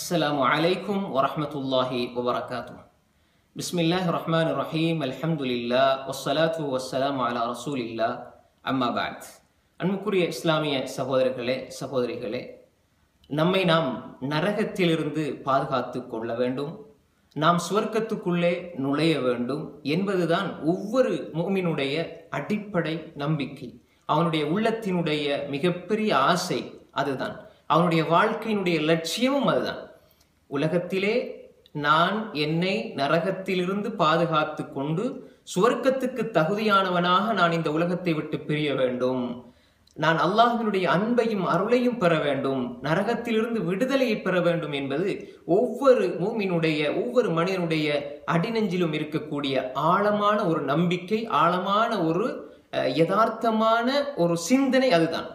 السلام عليكم ورحمة الله وبركاته بسم الله الرحمن الرحيم الحمد لله والصلاة والسلام على رسول الله أما بعد அன்புக்குரிய இஸ்லாமிய சகோதரர்களே சகோதரிகளே நம்மை நாம் நரகத்திலிருந்து பாதுகாத்து கொள்ள வேண்டும் நாம் சுவர்க்கத்துக்குள்ளே நுழைய வேண்டும் என்பதுதான் ஒவ்வொரு மூமினுடைய அடிப்படை நம்பிக்கை அவனுடைய உள்ளத்தினுடைய மிகப்பெரிய ஆசை அதுதான் அவனுடைய வாழ்க்கையினுடைய லட்சியமும் அதுதான் உலகத்திலே நான் என்னை நரகத்திலிருந்து பாதுகாத்து கொண்டு சுவர்க்கத்துக்கு தகுதியானவனாக நான் இந்த உலகத்தை விட்டு பிரிய வேண்டும் நான் அல்லாஹினுடைய அன்பையும் அருளையும் பெற வேண்டும் நரகத்திலிருந்து விடுதலையை பெற வேண்டும் என்பது ஒவ்வொரு மூமினுடைய ஒவ்வொரு மனிதனுடைய அடிநெஞ்சிலும் இருக்கக்கூடிய ஆழமான ஒரு நம்பிக்கை ஆழமான ஒரு அஹ், யதார்த்தமான ஒரு சிந்தனை அதுதான்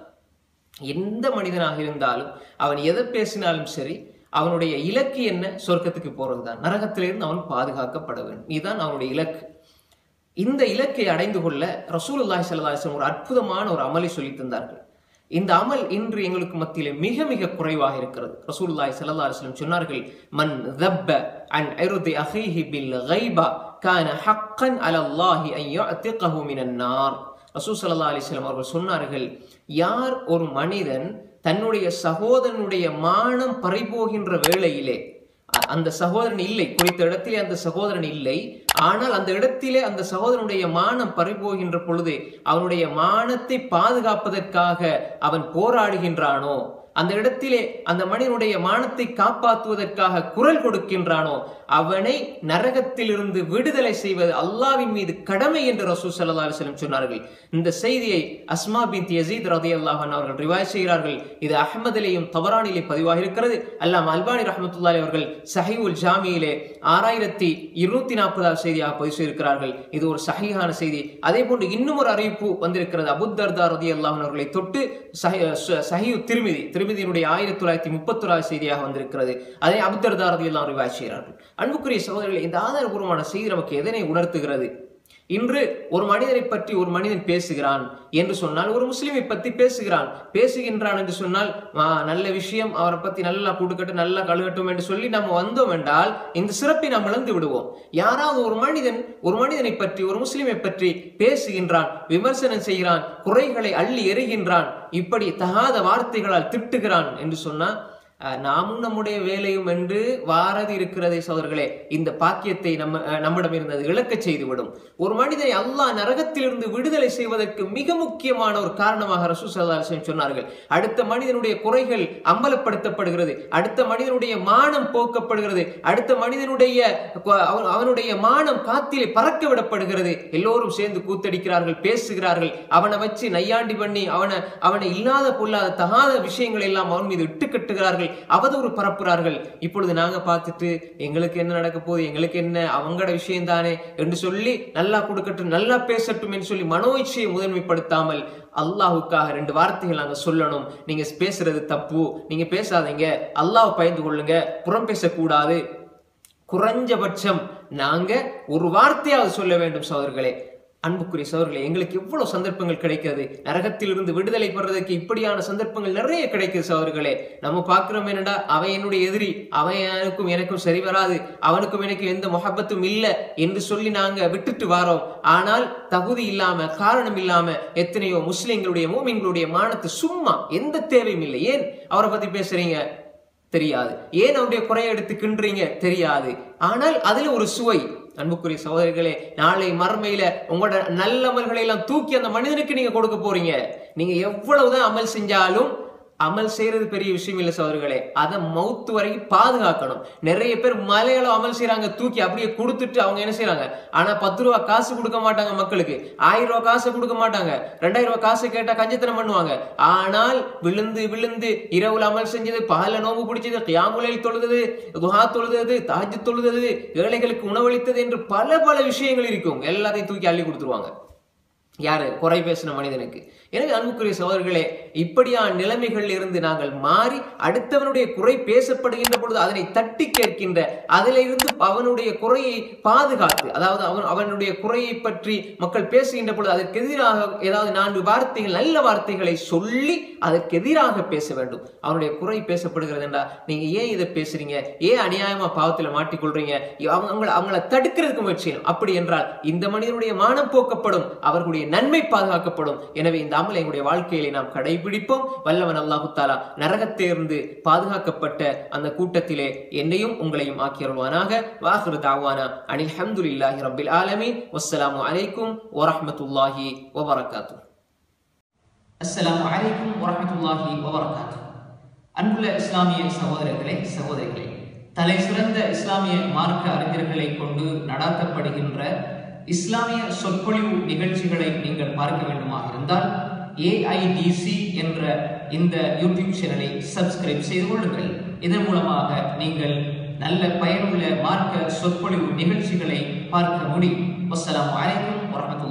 எந்த மனிதனாக இருந்தாலும் அவன் எதை பேசினாலும் சரி அவனுடைய இலக்கு என்ன சொர்க்கத்துக்கு போறதுதான் நரகத்திலிருந்து அவன் பாதுகாக்கப்பட வேண்டும் இதுதான் அவனுடைய இலக்கு இந்த இலக்கை அடைந்து கொள்ள ரசூலுல்லாஹி ஸல்லல்லாஹு அலைஹி வஸல்லம் ஒரு அற்புதமான ஒரு அமலை சொல்லி தந்தார்கள் இந்த அமல் இன்று எங்களுக்கு மத்தியிலே மிக மிக குறைவாக இருக்கிறது ரசூலுல்லாஹி ஸல்லல்லாஹு அலைஹி வஸல்லம் சொன்னார்கள் மன் தப்ப அன் இர்தி அஹீஹி பில் கைபா கான ஹக்கன் அலல்லாஹி அன் யுஅத்திகஹு மினன் நார் ரசூல் ஸல்லல்லாஹு அலைஹி வஸல்லம் அவர்கள் சொன்னார்கள் யார் ஒரு மனிதன் தன்னுடைய சகோதரனுடைய மானம் பறிபோகின்ற வேளையிலே அ- அந்த சகோதரன் இல்லை குறித்த இடத்திலே அந்த சகோதரன் இல்லை ஆனால் அந்த இடத்திலே அந்த சகோதரனுடைய மானம் பறிபோகின்ற பொழுது அவனுடைய மானத்தை பாதுகாப்பதற்காக அவன் போராடுகின்றானோ அந்த இடத்திலே அந்த மனிதனுடைய மானத்தை காப்பாற்றுவதற்காக குரல் கொடுக்கின்றானோ அவனை நரகத்திலிருந்து விடுதலை செய்வது அல்லாவின் மீது கடமை என்று ரசூல் ஸல்லல்லாஹு அலைஹி வஸல்லம் சொன்னார்கள் இந்த செய்தியை அஸ்மா பின் யசீத் ரலியல்லாஹு அன்ஹு அவர்கள் ரிவாய் செய்கிறார்கள் இது அஹ்மதிலேயும் தபரானிலே பதிவாக இருக்கிறது அல்லாம் அல்பானி ரஹ்மத்துல்லாஹி அவர்கள் சஹீவுல் ஜாமியிலே ஆறாயிரத்தி இருநூத்தி நாற்பதாவது செய்தியாக பதிவு செய்திருக்கிறார்கள் இது ஒரு சஹீஹான செய்தி அதே போன்று இன்னும் ஒரு அறிவிப்பு வந்திருக்கிறது அபுத்தர்தா ரதி அல்லாஹன் அவர்களை தொட்டு சஹீவ் திருமிதி திருமிதியினுடைய ஆயிரத்தி தொள்ளாயிரத்தி முப்பத்தொராவது செய்தியாக வந்திருக்கிறது அதே அபுத்தர்தா ரதி எல்லாம் ரிவாய் செய்கிறார்கள் அன்புக்குரிய சகோதரர்கள் இந்த ஆதாரபூர்வமான செய்தி நமக்கு எதனை உணர்த்துகிறது இன்று ஒரு மனிதனை பற்றி ஒரு மனிதன் பேசுகிறான் என்று சொன்னால் ஒரு முஸ்லிமை பற்றி பேசுகிறான் பேசுகின்றான் என்று சொன்னால் "ஆ, நல்ல விஷயம் அவரை பத்தி நல்லா கூட்டுக்கட்டு நல்லா கழுகட்டும் என்று சொல்லி நம்ம வந்தோம் என்றால் இந்த சிறப்பை நாம் இழந்து விடுவோம் யாராவது ஒரு மனிதன் ஒரு மனிதனை பற்றி ஒரு முஸ்லிமை பற்றி பேசுகின்றான் விமர்சனம் செய்கிறான் குறைகளை அள்ளி எறிகின்றான் இப்படி தகாத வார்த்தைகளால் திட்டுகிறான் என்று சொன்னா அஹ், நாமும் நம்முடைய வேலையும் என்று வாரது இருக்கிறதே சோதர்களே இந்த பாக்கியத்தை நம்ம அஹ், நம்மிடம் இருந்தது இழக்கச் செய்துவிடும் ஒரு மனிதனை அல்லாஹ் நரகத்திலிருந்து விடுதலை செய்வதற்கு மிக முக்கியமான ஒரு காரணமாக ரசூ ஸல்லல்லாஹு அலைஹி வஸல்லம் சொன்னார்கள் அடுத்த மனிதனுடைய குறைகள் அம்பலப்படுத்தப்படுகிறது அடுத்த மனிதனுடைய மானம் போக்கப்படுகிறது அடுத்த மனிதனுடைய கு- அவன்- அவனுடைய மானம் காத்திலே பறக்க விடப்படுகிறது எல்லோரும் சேர்ந்து கூத்தடிக்கிறார்கள் பேசுகிறார்கள் அவனை வச்சு நையாண்டி பண்ணி அவனை அவனை இல்லாத பொல்லாத தகாத விஷயங்கள் எல்லாம் அவன் மீது இட்டு கட்டுகிறார்கள் அவதூறு பரப்புகிறார்கள் இப்பொழுது நாங்க பார்த்துட்டு எங்களுக்கு என்ன நடக்க போகுது எங்களுக்கு என்ன அவங்களோட விஷயம் தானே என்று சொல்லி நல்லா கொடுக்கட்டும் நல்லா பேசட்டும் என்று சொல்லி மனோயிச்சையை முதன்மைப்படுத்தாமல் அல்லாஹுக்காக ரெண்டு வார்த்தைகள் நாங்க சொல்லணும் நீங்க பேசுறது தப்பு நீங்க பேசாதீங்க அல்லாஹ் பயந்து கொள்ளுங்க புறம் பேசக்கூடாது குறைஞ்சபட்சம் நாங்க ஒரு வார்த்தையாவது சொல்ல வேண்டும் சகோதரர்களே அன்புக்குரிய சகோதரர்களே எங்களுக்கு எவ்வளவு சந்தர்ப்பங்கள் கிடைக்கிறது நரகத்திலிருந்து விடுதலை பெறதுக்கு இப்படியான சந்தர்ப்பங்கள் நிறைய கிடைக்குது சகோதரர்களே நம்ம பார்க்கிறோம் என்னடா அவன் என்னுடைய எதிரி அவன் எனக்கும் எனக்கும் சரி வராது அவனுக்கும் எனக்கு எந்த முகப்பத்தும் இல்லை என்று சொல்லி நாங்க விட்டுட்டு வாரோம் ஆனால் தகுதி இல்லாம காரணம் இல்லாம எத்தனையோ முஸ்லிம்களுடைய மூமின்களுடைய மானத்தை சும்மா எந்த தேவையும் இல்லை ஏன் அவரை பத்தி பேசுறீங்க தெரியாது ஏன் அவருடைய குறையை எடுத்து கின்றீங்க தெரியாது ஆனால் அதுல ஒரு சுவை அன்புக்குரிய சகோதரிகளே நாளை மறுமையில உங்களோட நல்ல அமல்களை எல்லாம் தூக்கி அந்த மனிதனுக்கு நீங்க கொடுக்க போறீங்க நீங்க எவ்வளவுதான் அமல் செஞ்சாலும் அமல் செய்யறது பெரிய விஷயம் இல்லை சகோதரர்களே அதை மவுத்து வரைக்கும் பாதுகாக்கணும் நிறைய பேர் மலையாளம் அமல் செய்றாங்க தூக்கி அப்படியே கொடுத்துட்டு அவங்க என்ன செய்றாங்க ஆனா பத்து ரூபா காசு கொடுக்க மாட்டாங்க மக்களுக்கு ஆயிரம் ரூபாய் காசு கொடுக்க மாட்டாங்க ரெண்டாயிரம் ரூபாய் காசு கேட்டா கஞ்சத்தனம் பண்ணுவாங்க ஆனால் விழுந்து விழுந்து இரவுல அமல் செஞ்சது பகல நோம்பு பிடிச்சது கியாமுலையில் தொழுதது துஹா தொழுதது தாஜ் தொழுதது ஏழைகளுக்கு உணவளித்தது என்று பல பல விஷயங்கள் இருக்கும் எல்லாத்தையும் தூக்கி அள்ளி கொடுத்துருவாங்க யாரு குறை பேசின மனிதனுக்கு எனவே அன்புக்குரிய சகோதரர்களே இப்படியான நிலைமைகளில் இருந்து நாங்கள் மாறி அடுத்தவனுடைய குறை பேசப்படுகின்ற பொழுது அதனை தட்டி கேட்கின்ற அதிலிருந்து அவனுடைய குறையை பாதுகாத்து அதாவது அவன் அவனுடைய குறையை பற்றி மக்கள் பேசுகின்ற பொழுது அதற்கு எதிராக ஏதாவது நான்கு வார்த்தைகள் நல்ல வார்த்தைகளை சொல்லி அதற்கு எதிராக பேச வேண்டும் அவனுடைய குறை பேசப்படுகிறது என்றா நீங்க ஏன் இதை பேசுறீங்க ஏன் அநியாயமா பாவத்துல மாட்டிக்கொள்றீங்க அவங்க அவங்கள அவங்கள தடுக்கிறதுக்கு முயற்சி செய்யணும் அப்படி என்றால் இந்த மனிதனுடைய மானம் போக்கப்படும் அவர்களுடைய நன்மை பாதுகாக்கப்படும் எனவே இந்த அமலை எங்களுடைய வாழ்க்கையிலே நாம் கடைபிடிப்போம் வல்லவன் அல்லாஹு தாலா நரகத்திலிருந்து பாதுகாக்கப்பட்ட அந்த கூட்டத்திலே என்னையும் உங்களையும் ஆக்கியருள்வானாக வாஹிரு தாவானா அனில் ஹம்துலில்லாஹி ரப்பில் ஆலமீன் வஸ்ஸலாமு அலைக்கும் வரஹ்மத்துல்லாஹி வபரகாத்து அஸ்ஸலாமு அலைக்கும் வரஹ்மத்துல்லாஹி வபரகாத்து அன்புள்ள இஸ்லாமிய சகோதரர்களே சகோதரிகளே தலை சிறந்த இஸ்லாமிய மார்க்க அறிஞர்களை கொண்டு நடாத்தப்படுகின்ற இஸ்லாமிய சொற்பொழிவு நிகழ்ச்சிகளை நீங்கள் பார்க்க வேண்டுமாக இருந்தால் ஏஐடிசி என்ற இந்த யூடியூப் சேனலை சப்ஸ்கிரைப் செய்து கொள்ளுங்கள் இதன் மூலமாக நீங்கள் நல்ல பயனுள்ள மார்க்க சொற்பொழிவு நிகழ்ச்சிகளை பார்க்க முடியும் அஸ்ஸலாமு அலைக்கும் வரஹ்மத்துல்லாஹி